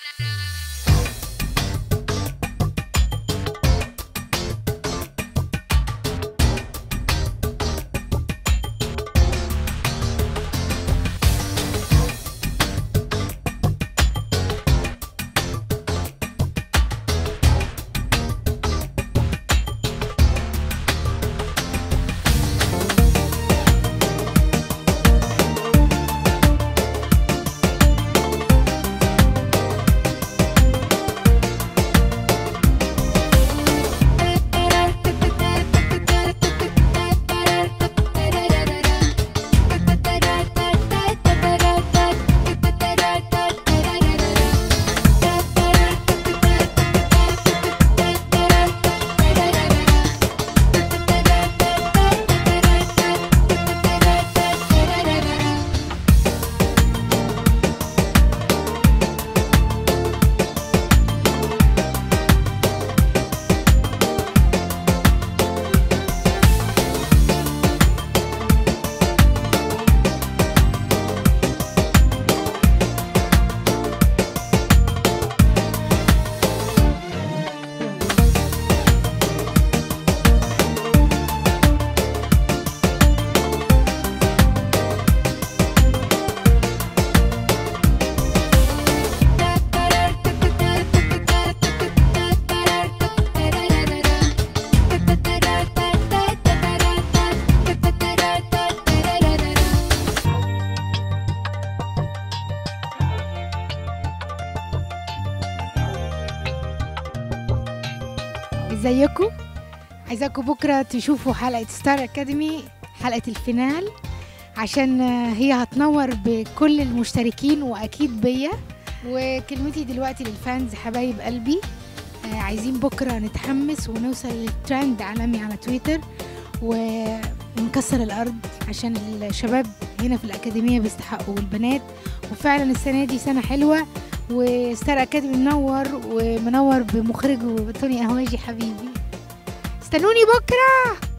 ازيكم عايزاكم بكره تشوفوا حلقه ستار اكاديمي حلقه الفينال عشان هي هتنور بكل المشتركين واكيد بيا وكلمتي دلوقتي للفانز حبايب قلبي آه، عايزين بكره نتحمس ونوصل للترند عالمي على تويتر و- ونكسر الارض عشان الشباب هنا في الاكاديميه بيستحقوا والبنات وفعلا السنه دي سنه حلوه وستار اكاديمي منور ومنور بمخرجه توني اهواجي حبيبي استنوني بكره